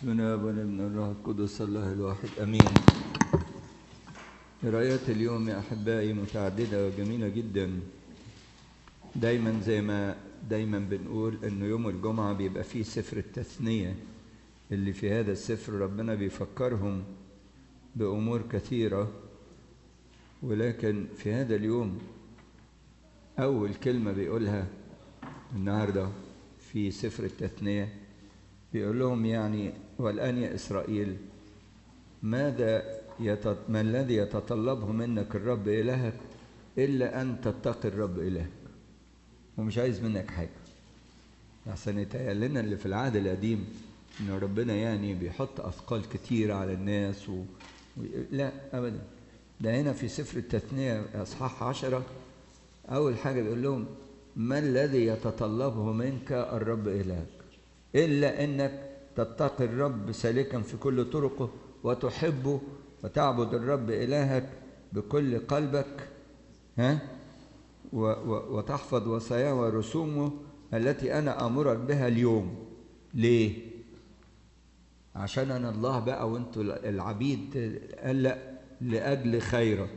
بسم الله والابن الروح القدس الله الواحد امين قراءات اليوم يا احبائي متعدده وجميله جدا دايما زي ما دايما بنقول انه يوم الجمعه بيبقى فيه سفر التثنيه اللي في هذا السفر ربنا بيفكرهم بامور كثيره ولكن في هذا اليوم اول كلمه بيقولها النهارده في سفر التثنيه بيقول لهم يعني والآن يا إسرائيل ماذا يتط... ما الذي يتطلبه منك الرب إلهك إلا أن تتقي الرب إلهك ومش عايز منك حاجة أحسن يتهيأ لنا اللي في العهد القديم إن ربنا يعني بيحط أثقال كتيرة على الناس و... و... لا أبدا ده هنا في سفر التثنية أصحاح عشرة أول حاجة بيقول لهم ما الذي يتطلبه منك الرب إلهك إلا أنك تتقي الرب سالكا في كل طرقه وتحبه وتعبد الرب إلهك بكل قلبك ها و و وتحفظ وصاياه ورسومه التي أنا أمرك بها اليوم ليه؟ عشان أنا الله بقى وأنتوا العبيد قال لا لأجل خيرك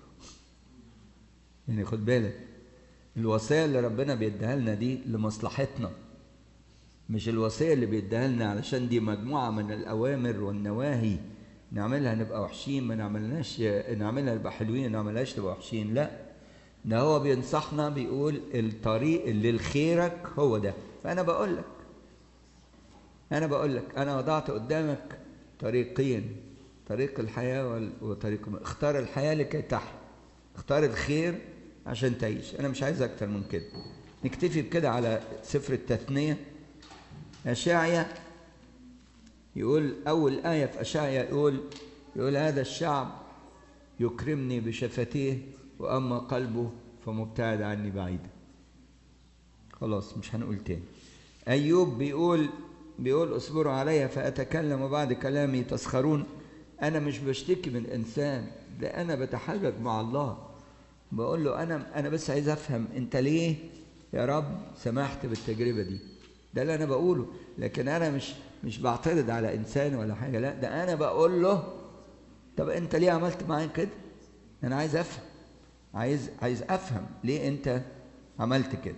يعني خد بالك الوصية اللي ربنا بيديها لنا دي لمصلحتنا مش الوصية اللي بيديها لنا علشان دي مجموعة من الأوامر والنواهي نعملها نبقى وحشين ما نعملناش نعملها نبقى حلوين ما نعملهاش نبقى وحشين لا ده هو بينصحنا بيقول الطريق اللي لخيرك هو ده فأنا بقول لك أنا بقول لك أنا وضعت قدامك طريقين طريق الحياة وطريق اختار الحياة لكي تحيا اختار الخير عشان تعيش أنا مش عايز أكتر من كده نكتفي بكده على سفر التثنيه أشعيا يقول أول آية في أشعيا يقول يقول هذا الشعب يكرمني بشفتيه وأما قلبه فمبتعد عني بعيدا خلاص مش هنقول تاني أيوب بيقول بيقول اصبروا علي فأتكلم وبعد كلامي تسخرون أنا مش بشتكي من إنسان ده أنا بتحرك مع الله بقول له أنا أنا بس عايز أفهم أنت ليه يا رب سمحت بالتجربة دي ده اللي انا بقوله لكن انا مش مش بعترض على انسان ولا حاجه لا ده انا بقول له طب انت ليه عملت معايا كده انا عايز افهم عايز عايز افهم ليه انت عملت كده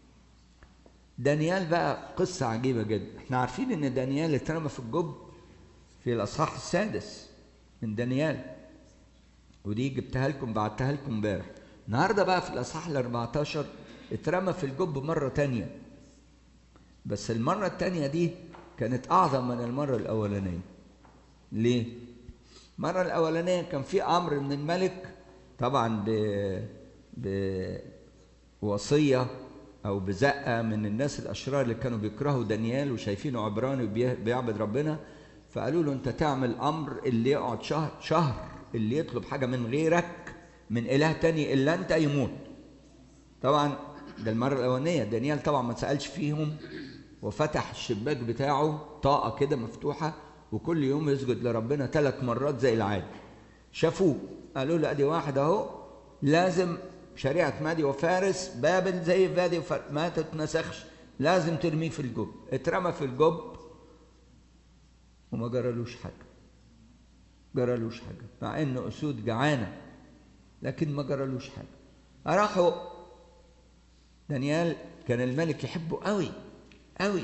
دانيال بقى قصة عجيبة جدا احنا عارفين ان دانيال اترمى في الجب في الاصحاح السادس من دانيال ودي جبتها لكم بعتها لكم امبارح النهارده بقى في الاصحاح ال 14 اترمى في الجب مرة تانية بس المرة التانية دي كانت أعظم من المرة الأولانية ليه؟ المرة الأولانية كان في أمر من الملك طبعا ب بوصية أو بزقة من الناس الأشرار اللي كانوا بيكرهوا دانيال وشايفينه عبراني وبيعبد ربنا فقالوا له أنت تعمل أمر اللي يقعد شهر شهر اللي يطلب حاجة من غيرك من إله تاني إلا أنت يموت طبعا ده المرة الأولانية دانيال طبعا ما سألش فيهم وفتح الشباك بتاعه طاقة كده مفتوحة وكل يوم يسجد لربنا ثلاث مرات زي العادة شافوه قالوا له ادي واحد اهو لازم شريعة مادي وفارس بابل زي فادي وفارس ما تتنسخش لازم ترميه في الجب اترمى في الجب وما جرالوش حاجة جرالوش حاجة مع انه اسود جعانة لكن ما جرالوش حاجة راحوا دانيال كان الملك يحبه قوي قوي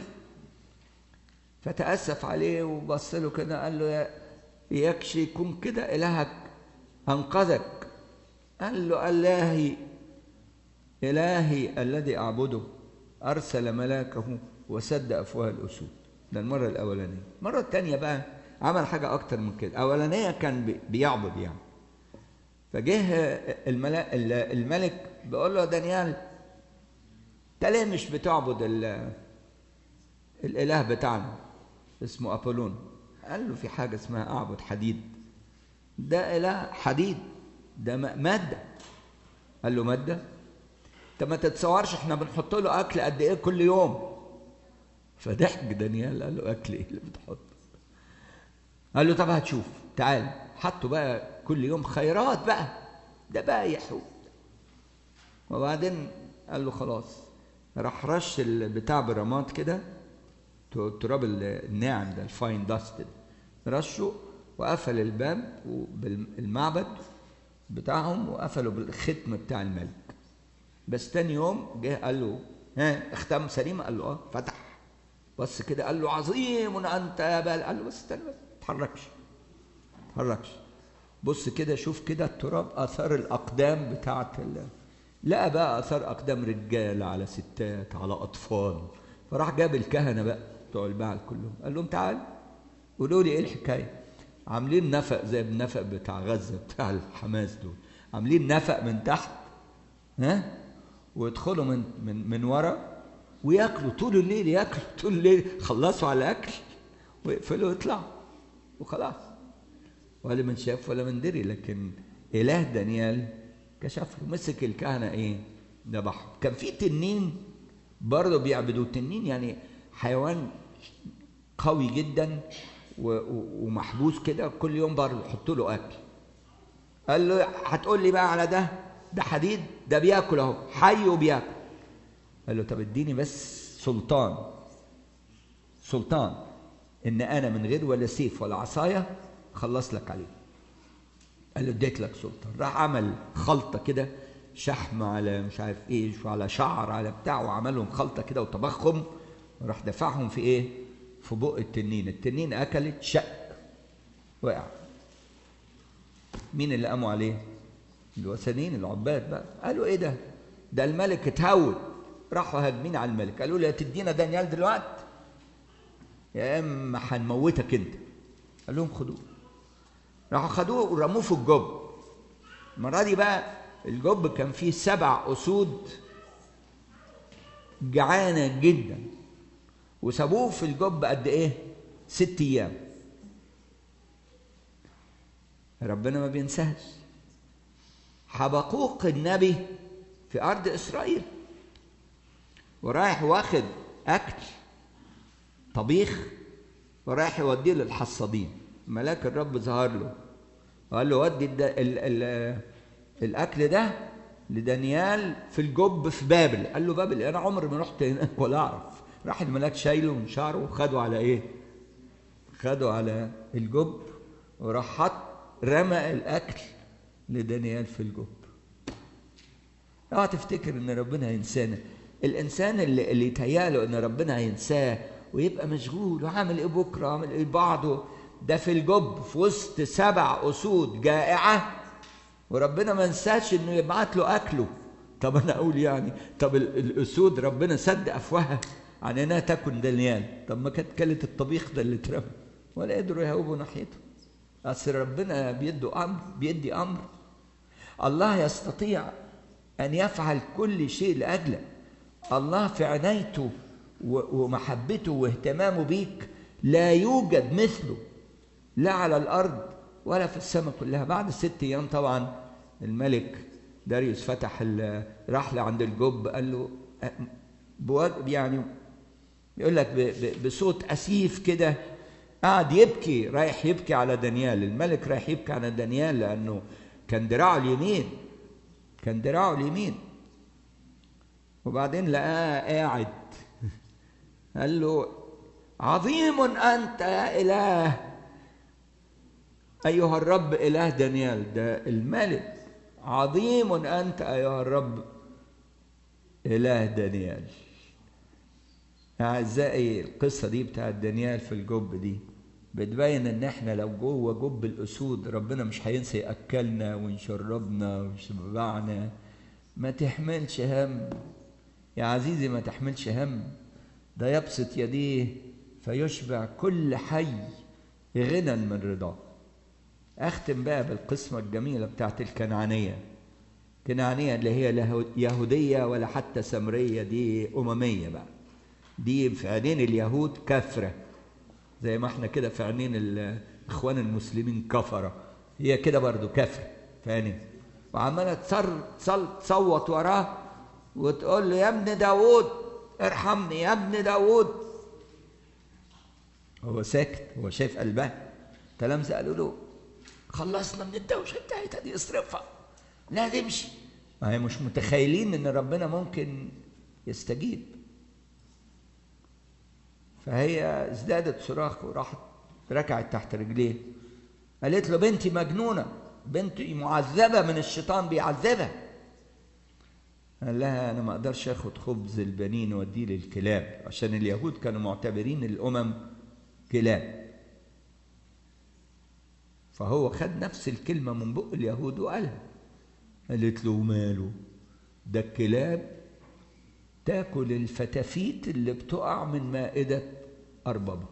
فتأسف عليه وبص له كده قال له يا يكشي يكون كده إلهك أنقذك قال له إلهي إلهي الذي أعبده أرسل ملاكه وسد أفواه الأسود ده المرة الأولانية المرة الثانية بقى عمل حاجة أكتر من كده الأولانية كان بيعبد يعني فجه الملك بيقول له دانيال انت ليه مش بتعبد الاله بتاعنا اسمه ابولون قال له في حاجه اسمها اعبد حديد ده اله حديد ده ماده قال له ماده انت ما تتصورش احنا بنحط له اكل قد ايه كل يوم فضحك دانيال قال له اكل ايه اللي بتحط قال له طب هتشوف تعال حطوا بقى كل يوم خيرات بقى ده بقى يحوت وبعدين قال له خلاص راح رش البتاع برماد كده التراب الناعم ده الفاين داست ده رشه وقفل الباب بالمعبد بتاعهم وقفلوا بالختم بتاع الملك بس تاني يوم جه قال له ها اختم سليم قال له اه فتح بص كده قال له عظيم انت يا بال قال له بس استنى بس تحركش تحركش بص كده شوف كده التراب اثار الاقدام بتاعت ال... لقى بقى اثار اقدام رجال على ستات على اطفال فراح جاب الكهنه بقى بتوع البعل كلهم قال لهم تعال قولوا لي ايه الحكايه عاملين نفق زي النفق بتاع غزه بتاع الحماس دول عاملين نفق من تحت ها ويدخلوا من من من ورا وياكلوا طول الليل ياكلوا طول الليل خلصوا على الاكل ويقفلوا ويطلعوا وخلاص ولا من شاف ولا من دري لكن اله دانيال كشف له مسك الكهنه ايه ذبحهم كان في تنين برضه بيعبدوا التنين يعني حيوان قوي جدا ومحبوس كده كل يوم برضه يحطوا له اكل قال له هتقول لي بقى على ده ده حديد ده بياكل اهو حي وبياكل قال له طب اديني بس سلطان سلطان ان انا من غير ولا سيف ولا عصايه خلص لك عليه قال له اديت لك سلطان راح عمل خلطه كده شحم على مش عارف ايه وعلى شعر على بتاع وعمل لهم خلطه كده وطبخهم وراح دفعهم في ايه في بق التنين التنين اكلت شق وقع مين اللي قاموا عليه الوثنيين العباد بقى قالوا ايه ده ده الملك اتهود راحوا هاجمين على الملك قالوا له يا تدينا دانيال دلوقتي يا اما هنموتك انت قال لهم خدوه راحوا خدوه ورموه في الجب المره دي بقى الجب كان فيه سبع اسود جعانه جدا وسابوه في الجب قد ايه ست ايام ربنا ما بينساش حبقوق النبي في ارض اسرائيل ورايح واخد اكل طبيخ ورايح يوديه للحصادين ملاك الرب ظهر له وقال له ودي ال ال ال الاكل ده لدانيال في الجب في بابل قال له بابل انا عمري ما رحت هناك ولا اعرف راح الملاك شايله من شعره وخده على ايه خده على الجب وراح حط رمى الاكل لدانيال في الجب اوعى تفتكر ان ربنا هينسانا الانسان اللي اللي يتهيأله ان ربنا هينساه ويبقى مشغول وعامل ايه بكره عامل ايه بعده ده في الجب في وسط سبع اسود جائعه وربنا ما نساش انه يبعت له اكله طب انا اقول يعني طب الاسود ربنا سد افواهها عن انها تاكل دانيال طب ما كانت كلت الطبيخ ده اللي اترمى ولا قدروا يهوبوا ناحيته اصل ربنا بيدي امر بيدي امر الله يستطيع ان يفعل كل شيء لاجلك الله في عنايته ومحبته واهتمامه بيك لا يوجد مثله لا على الارض ولا في السماء كلها بعد ست ايام طبعا الملك داريوس فتح راح عند الجب قال له يعني يقول لك بصوت اسيف كده قعد يبكي رايح يبكي على دانيال الملك رايح يبكي على دانيال لانه كان دراعه اليمين كان دراعه اليمين وبعدين لقاه قاعد قال له عظيم انت يا اله ايها الرب اله دانيال ده الملك عظيم انت ايها الرب اله دانيال اعزائي القصه دي بتاعت دانيال في الجب دي بتبين ان احنا لو جوه جب الاسود ربنا مش هينسى ياكلنا ويشربنا ويشبعنا ما تحملش هم يا عزيزي ما تحملش هم ده يبسط يديه فيشبع كل حي غنى من رضاه اختم بقى بالقسمه الجميله بتاعت الكنعانيه كنعانيه اللي هي يهوديه ولا حتى سمريه دي امميه بقى دي في عينين اليهود كفره زي ما احنا كده في عينين الاخوان المسلمين كفره هي كده برضو كفره في عينين وعماله تصر تصوت وراه وتقول له يا ابن داوود ارحمني يا ابن داوود هو ساكت هو شايف قلبها تلامذة قالوا له خلصنا من الدوشة بتاعتها دي اصرفها لا تمشي ما هي مش متخيلين ان ربنا ممكن يستجيب فهي ازدادت صراخ وراحت ركعت تحت رجليه قالت له بنتي مجنونة بنتي معذبة من الشيطان بيعذبها قال لها أنا ما أقدرش آخد خبز البنين وأديه للكلاب عشان اليهود كانوا معتبرين الأمم كلاب فهو خد نفس الكلمة من بق اليهود وقالها قالت له ماله ده الكلاب تاكل الفتافيت اللي بتقع من مائدة أربابة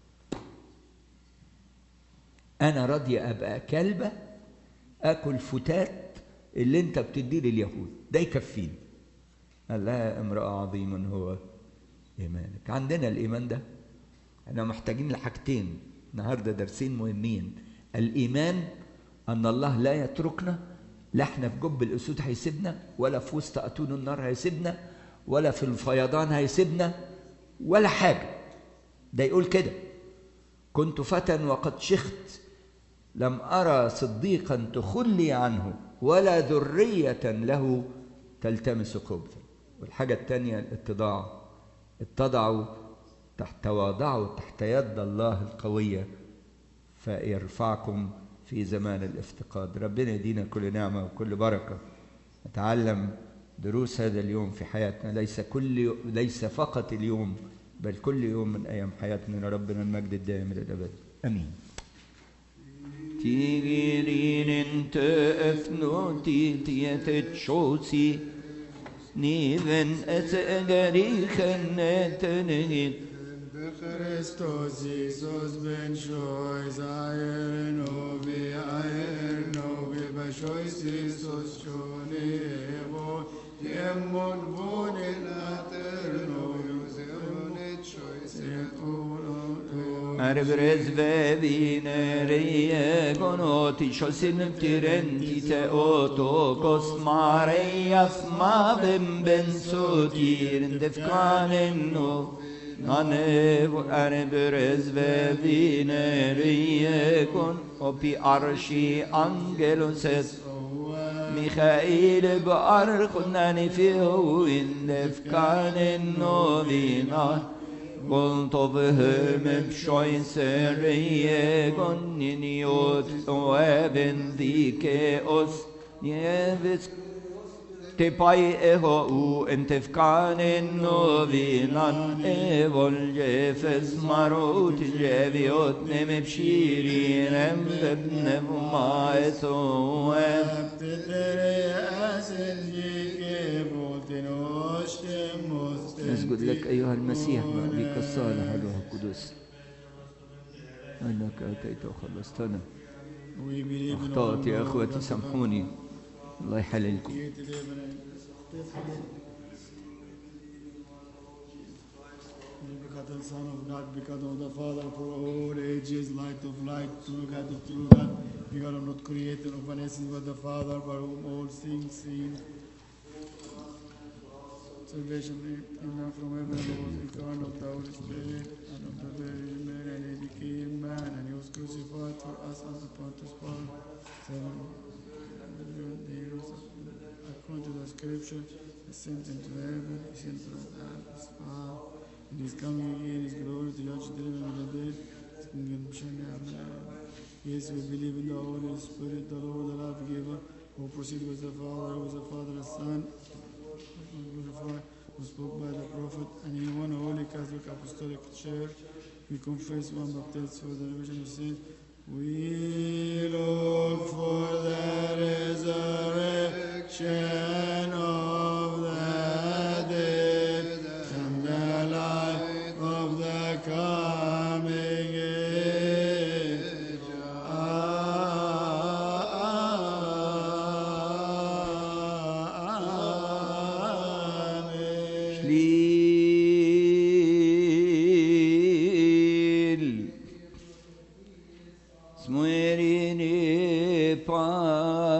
أنا راضية أبقى كلبة آكل فتات اللي أنت بتديه لليهود ده يكفيني قال لها امرأة عظيم هو إيمانك عندنا الإيمان ده احنا محتاجين لحاجتين النهارده درسين مهمين الإيمان أن الله لا يتركنا لا احنا في جب الأسود هيسيبنا ولا في وسط أتون النار هيسيبنا ولا في الفيضان هيسيبنا ولا حاجة ده يقول كده كنت فتى وقد شخت لم أرى صديقا تخلي عنه ولا ذرية له تلتمس خبزا والحاجة الثانية الاتضاع اتضعوا تحت تواضعوا تحت يد الله القوية فيرفعكم في زمان الافتقاد ربنا يدينا كل نعمة وكل بركة نتعلم دروس هذا اليوم في حياتنا ليس كل ليس فقط اليوم بل كل يوم من أيام حياتنا ربنا المجد الدائم إلى الأبد أمين Tigerin inte öfnoti tietet tjosi Niven et egerichen et enegit Christos Jesus ben shois ayer no vi ayer no vi ba shois Jesus shoni evo yemon von in ater no yuseon et shois et uno Arbres vevinerie gonoti shosin tirenti te otokos Marias mavim ben sotir defkanen no Nanev arbres vevinerie gon opi arshi angelos es Michael بأرخناني فيه إن كان النوبينا قلت بهم بشويس ريقون نيوت وابن ذيك أس يبس تباي إهو انت فكان النوبينا إيبول جيفز مروت جيبيوت نم بشيرين بابن ما يتوب نسجد لك أيها المسيح مع أبيك الصالح الروح القدس أنك أتيت وخلصتنا أخطأت يا أخوتي سامحوني الله يحللكم Because the Son of God, because of the Father for all ages, light of light, true God of true God, because of not created of an essence but the Father, by whom all things seen. Salvation came down from heaven and was incarnate of the Holy Spirit and of the Virgin Mary, and he became man, and he was crucified for us under Pontius Pilate. Seven. The heroes according to the scripture, ascended into heaven, he sent to his Father. And he's coming again in his glory to judge the living and the dead. Kingdom shall never end. Yes, we believe in the Holy Spirit, the Lord, the life giver, who proceeded with the Father, who was the Father, the Son, glorified, who spoke by the prophet, and in one holy Catholic Apostolic Church, we confess one baptism for the remission of sins. We look for the resurrection of the dead and the life of the coming age. Amen. Slil Smuerini pa